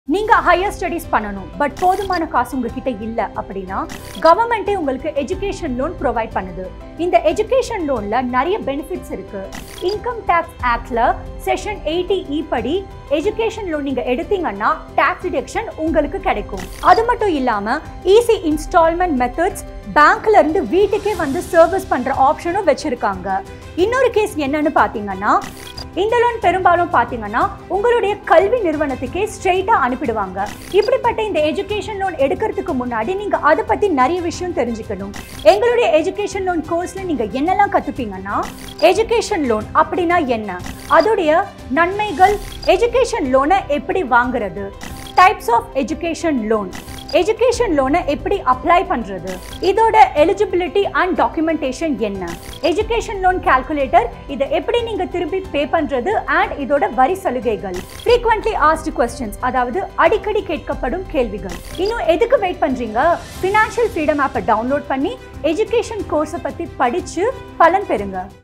நீங்க higher studies பண்ணணும் but போதுமான காசு உங்ககிட்ட இல்ல அப்படின்னா கவர்மெண்ட்டே உங்களுக்கு எஜுகேஷன் லோன் ப்ரொவைட் பண்ணுது இந்த எஜுகேஷன் லோன்ல நிறைய பெனிஃபிட்ஸ் இருக்கு இன்கம் டேக்ஸ் ஆக்ட்ல செஷன் எயிட்டி இ படி எஜுகேஷன் லோன் நீங்க எடுத்தீங்கன்னா டாக்ஸ் டிடக்ஷன் உங்களுக்கு கிடைக்கும் அது மட்டும் இல்லாம ஈஸி இன்ஸ்டால்மெண்ட் மெத்தட்ஸ் பேங்க்ல இருந்து வீட்டுக்கே வந்து சர்வீஸ் பண்ற ஆப்ஷனும் வச்சிருக்காங்க இன்னொரு கேஸ் என்னன்னு பாத்தீங்கன்னா இந்த லோன் பெரும்பாலும் பார்த்தீங்கன்னா உங்களுடைய கல்வி நிறுவனத்துக்கே ஸ்ட்ரெயிட்டாக அனுப்பிடுவாங்க இப்படிப்பட்ட இந்த எஜுகேஷன் லோன் எடுக்கிறதுக்கு முன்னாடி நீங்கள் அதை பற்றி நிறைய விஷயம் தெரிஞ்சுக்கணும் எங்களுடைய எஜுகேஷன் லோன் கோர்ஸில் நீங்கள் என்னெல்லாம் கற்றுப்பீங்கன்னா எஜுகேஷன் லோன் அப்படின்னா என்ன அதோடைய நன்மைகள் எஜுகேஷன் லோனை எப்படி வாங்குறது types of education loan education லோனை எப்படி அப்ளை பண்றது இதோட எலிஜிபிலிட்டி அண்ட் டாக்குமெண்டேஷன் என்ன எஜுகேஷன் லோன் கால்குலேட்டர் இதை எப்படி நீங்க திரும்பி பே பண்றது அண்ட் இதோட வரி சலுகைகள் frequently asked questions அதாவது அடிக்கடி கேட்கப்படும் கேள்விகள் இன்னும் எதுக்கு வெயிட் பண்றீங்க ஃபினான்ஷியல் ஃப்ரீடம் ஆப்பை டவுன்லோட் பண்ணி எஜுகேஷன் கோர்ஸை பத்தி படிச்சு பலன் பெறுங்க